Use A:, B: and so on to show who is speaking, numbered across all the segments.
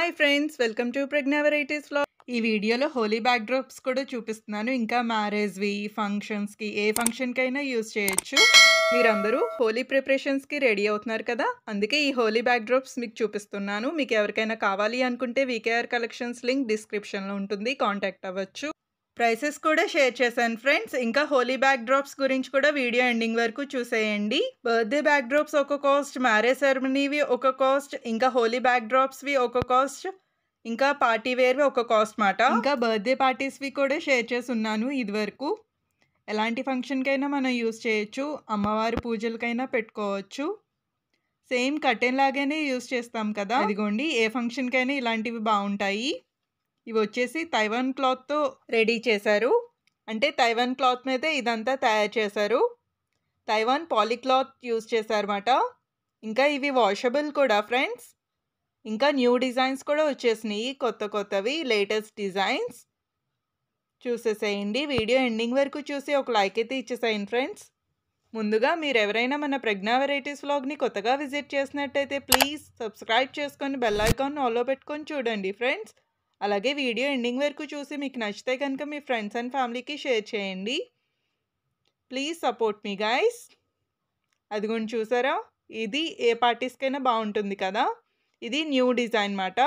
A: hi friends welcome to Pragna varieties లో ఈ వీడియోలో హోలీ బ్యాక్ డ్రాప్స్ కూడా చూపిస్తున్నాను ఇంకా మ్యారేజ్వి ఫంక్షన్స్కి ఏ ఫంక్షన్కైనా యూజ్ చేయొచ్చు మీరందరూ హోలీ ప్రిపరేషన్స్కి రెడీ అవుతున్నారు కదా అందుకే ఈ హోలీ బ్యాక్ డ్రాప్స్ మీకు చూపిస్తున్నాను మీకు ఎవరికైనా కావాలి అనుకుంటే వీకేఆర్ కలెక్షన్స్ లింక్ డిస్క్రిప్షన్లో ఉంటుంది కాంటాక్ట్ అవ్వచ్చు ప్రైసెస్ కూడా షేర్ చేశాను ఫ్రెండ్స్ ఇంకా హోలీ బ్యాక్ డ్రాప్స్ గురించి కూడా వీడియో ఎండింగ్ వరకు చూసేయండి బర్త్డే బ్యాక్ డ్రాప్స్ ఒక కాస్ట్ మ్యారేజ్ సెరమనీవి ఒక కాస్ట్ ఇంకా హోలీ బ్యాక్ డ్రాప్స్వి ఒక కాస్ట్ ఇంకా పార్టీ వేర్వి ఒక కాస్ట్ మాట ఇంకా బర్త్డే పార్టీస్వి కూడా షేర్ చేసి ఉన్నాను ఇది వరకు ఎలాంటి ఫంక్షన్కైనా మనం యూస్ చేయొచ్చు అమ్మవారి పూజలకైనా పెట్టుకోవచ్చు సేమ్ కటెన్ లాగానే యూస్ చేస్తాం కదా అదిగోండి ఏ ఫంక్షన్కైనా ఇలాంటివి బాగుంటాయి ఇవి వచ్చేసి తైవాన్ క్లాత్తో రెడీ చేశారు అంటే తైవాన్ క్లాత్ మీదే ఇదంతా తయారు చేశారు తైవాన్ పాలిక్లాత్ యూస్ చేశారన్నమాట ఇంకా ఇవి వాషబుల్ కూడా ఫ్రెండ్స్ ఇంకా న్యూ డిజైన్స్ కూడా వచ్చేసినాయి కొత్త కొత్తవి లేటెస్ట్ డిజైన్స్ చూసేసేయండి వీడియో ఎండింగ్ వరకు చూసి ఒక లైక్ అయితే ఇచ్చేసేయండి ఫ్రెండ్స్ ముందుగా మీరు ఎవరైనా మన ప్రజ్ఞా వెరైటీస్ వ్లాగ్ని కొత్తగా విజిట్ చేసినట్టయితే ప్లీజ్ సబ్స్క్రైబ్ చేసుకొని బెల్ ఐకాన్ ఆల్లో పెట్టుకొని చూడండి ఫ్రెండ్స్ అలాగే వీడియో ఎండింగ్ వరకు చూసి మీకు నచ్చితే కనుక మీ ఫ్రెండ్స్ అండ్ ఫ్యామిలీకి షేర్ చేయండి ప్లీజ్ సపోర్ట్ మీ గైస్ అదిగోండి చూసారా ఇది ఏ పార్టీస్కైనా బాగుంటుంది కదా ఇది న్యూ డిజైన్ మాట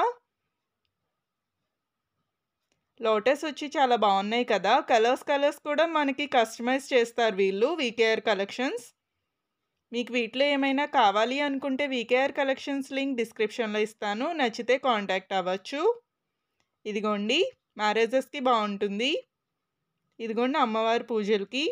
A: లోటస్ వచ్చి చాలా బాగున్నాయి కదా కలర్స్ కలర్స్ కూడా మనకి కస్టమైజ్ చేస్తారు వీళ్ళు వీకేఆర్ కలెక్షన్స్ మీకు వీటిలో ఏమైనా కావాలి అనుకుంటే వీకేఆర్ కలెక్షన్స్ లింక్ డిస్క్రిప్షన్లో ఇస్తాను నచ్చితే కాంటాక్ట్ అవ్వచ్చు ఇదిగోండి మ్యారేజెస్కి బాగుంటుంది ఇదిగోండి అమ్మవారి పూజలకి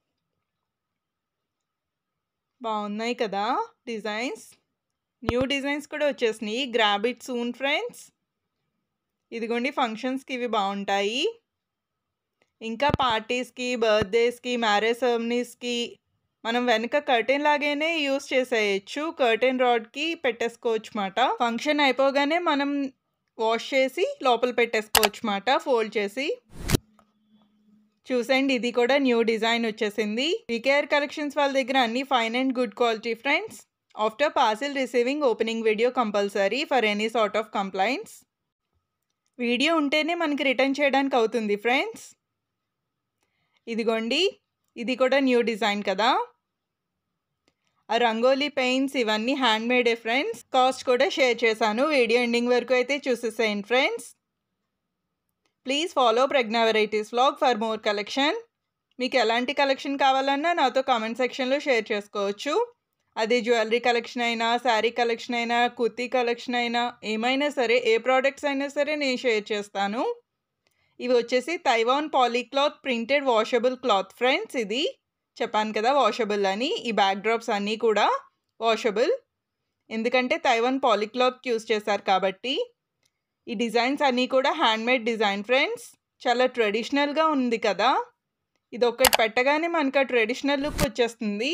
A: బాగున్నాయి కదా డిజైన్స్ న్యూ డిజైన్స్ కూడా వచ్చేసినాయి గ్రాబ్ ఇట్ సూన్ ఫ్రెండ్స్ ఇదిగోండి ఫంక్షన్స్కి ఇవి బాగుంటాయి ఇంకా పార్టీస్కి బర్త్డేస్కి మ్యారేజ్ సెరమనీస్కి మనం వెనక కర్టెన్ లాగానే యూస్ చేసేయచ్చు కర్టెన్ రాడ్కి పెట్టేసుకోవచ్చు మాట ఫంక్షన్ అయిపోగానే మనం వాష్ చేసి లోపల పెట్టేసుకోవచ్చు మాట ఫోల్డ్ చేసి చూసండి ఇది కూడా న్యూ డిజైన్ వచ్చేసింది వికేఆర్ కలెక్షన్స్ వాళ్ళ దగ్గర అన్ని fine and good quality friends after parcel receiving opening video compulsory for any sort of complaints video ఉంటేనే మనకి రిటర్న్ చేయడానికి అవుతుంది ఫ్రెండ్స్ ఇదిగోండి ఇది కూడా న్యూ డిజైన్ కదా ఆ రంగోలీ పెయింట్స్ ఇవన్నీ హ్యాండ్ మేడే ఫ్రెండ్స్ కాస్ట్ కూడా షేర్ చేశాను వీడియో ఎండింగ్ వరకు అయితే చూసేసేయండి friends please follow Pragna varieties vlog for more collection మీకు ఎలాంటి కలెక్షన్ కావాలన్నా నాతో కామెంట్ సెక్షన్లో షేర్ చేసుకోవచ్చు అది జ్యువెలరీ కలెక్షన్ అయినా శారీ కలెక్షన్ అయినా కుర్తీ కలెక్షన్ అయినా ఏమైనా సరే ఏ ప్రోడక్ట్స్ అయినా సరే నేను షేర్ చేస్తాను ఇవి వచ్చేసి Taiwan poly cloth printed washable cloth friends ఇది చెప్పాను కదా వాషబుల్ అని ఈ బ్యాక్ డ్రాప్స్ అన్నీ కూడా వాషబుల్ ఎందుకంటే తైవాన్ పాలీక్లాత్ యూస్ చేశారు కాబట్టి ఈ డిజైన్స్ అన్నీ కూడా హ్యాండ్మేడ్ డిజైన్ ఫ్రెండ్స్ చాలా ట్రెడిషనల్గా ఉంది కదా ఇది ఒక్కటి పెట్టగానే మనకు ఆ ట్రెడిషనల్ లుక్ వచ్చేస్తుంది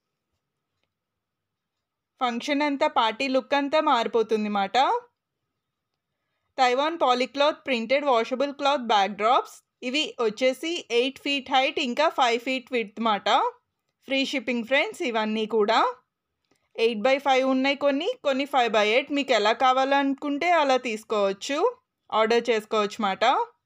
A: ఫంక్షన్ అంతా పార్టీ లుక్ అంతా మారిపోతుంది మాట Taiwan poly cloth printed washable cloth backdrops ఇవి వచ్చేసి ఎయిట్ ఫీట్ హైట్ ఇంకా ఫైవ్ ఫీట్ విత్ మాట ఫ్రీ షిప్పింగ్ ఫ్రెండ్స్ ఇవన్నీ కూడా ఎయిట్ బై ఫైవ్ ఉన్నాయి కొన్ని కొన్ని ఫైవ్ బై ఎయిట్ మీకు ఎలా కావాలనుకుంటే అలా తీసుకోవచ్చు ఆర్డర్ చేసుకోవచ్చు మాట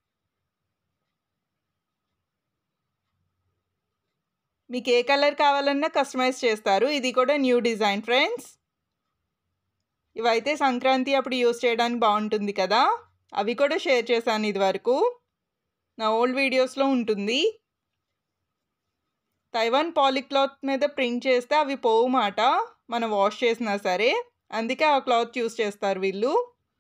A: మీకు ఏ కలర్ కావాలన్నా కస్టమైజ్ చేస్తారు ఇది కూడా న్యూ డిజైన్ ఫ్రెండ్స్ ఇవైతే సంక్రాంతి అప్పుడు యూస్ చేయడానికి బాగుంటుంది కదా అవి కూడా షేర్ చేశాను ఇది వరకు నా ఓల్డ్ వీడియోస్లో ఉంటుంది తైవాన్ పాలిక్లాత్ మీద ప్రింట్ చేస్తే అవి పోవు మాట మనం వాష్ చేసినా సరే అందుకే ఆ క్లాత్ యూస్ చేస్తారు వీళ్ళు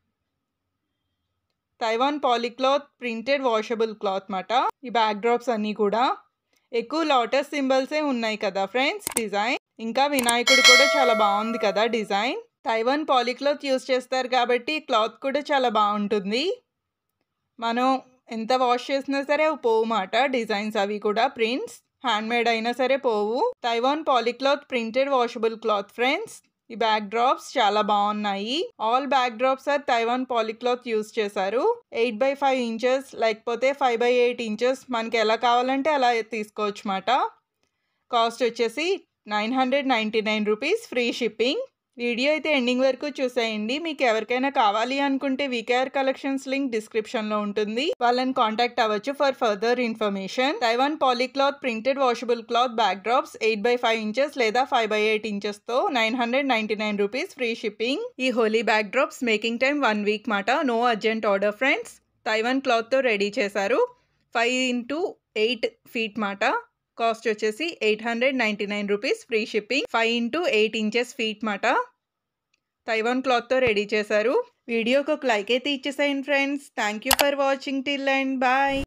A: Taiwan poly cloth printed washable cloth మాట ఈ బ్యాక్ డ్రాప్స్ అన్నీ కూడా ఎక్కువ లోటస్ సింబల్సే ఉన్నాయి కదా ఫ్రెండ్స్ డిజైన్ ఇంకా వినాయకుడు కూడా చాలా బాగుంది కదా డిజైన్ తైవాన్ పాలిక్లాత్ యూస్ చేస్తారు కాబట్టి క్లాత్ కూడా చాలా బాగుంటుంది మనం ఎంత వాష్ చేసినా సరే అవి పోవు మాట డిజైన్స్ అవి కూడా ప్రింట్స్ హ్యాండ్మేడ్ అయినా సరే పోవు Taiwan poly cloth printed washable cloth friends ఈ బ్యాక్ డ్రాప్స్ చాలా బాగున్నాయి all backdrops are Taiwan poly cloth use చేశారు ఎయిట్ బై ఫైవ్ ఇంచెస్ లేకపోతే ఫైవ్ బై ఎయిట్ ఇంచెస్ మనకి ఎలా కావాలంటే అలా తీసుకోవచ్చు మాట కాస్ట్ వచ్చేసి nine hundred ninety nine rupees free shipping video అయితే ఎండింగ్ వరకు చూసేయండి మీకు ఎవరికైనా కావాలి అనుకుంటే వికేఆర్ కలెక్షన్స్ లింక్ డిస్క్రిప్షన్ లో ఉంటుంది వాళ్ళని కాంటాక్ట్ అవ్వచ్చు for further information Taiwan poly cloth printed washable cloth backdrops eight by five inches లేదా ఫైవ్ బై ఎయిట్ ఇంచెస్ తో nine hundred ninety nine rupees free shipping ఈ Holi backdrops making time one week మాట no urgent order friends Taiwan cloth తో ready చేశారు five into eight feet మాట cost వచ్చేసి eight hundred ninety nine rupees free shipping five into eight inches feet మాట Taiwan క్లాత్తో ready చేశారు వీడియోకి ఒక లైక్ అయితే ఇచ్చేసాయండి friends thank you for watching till and bye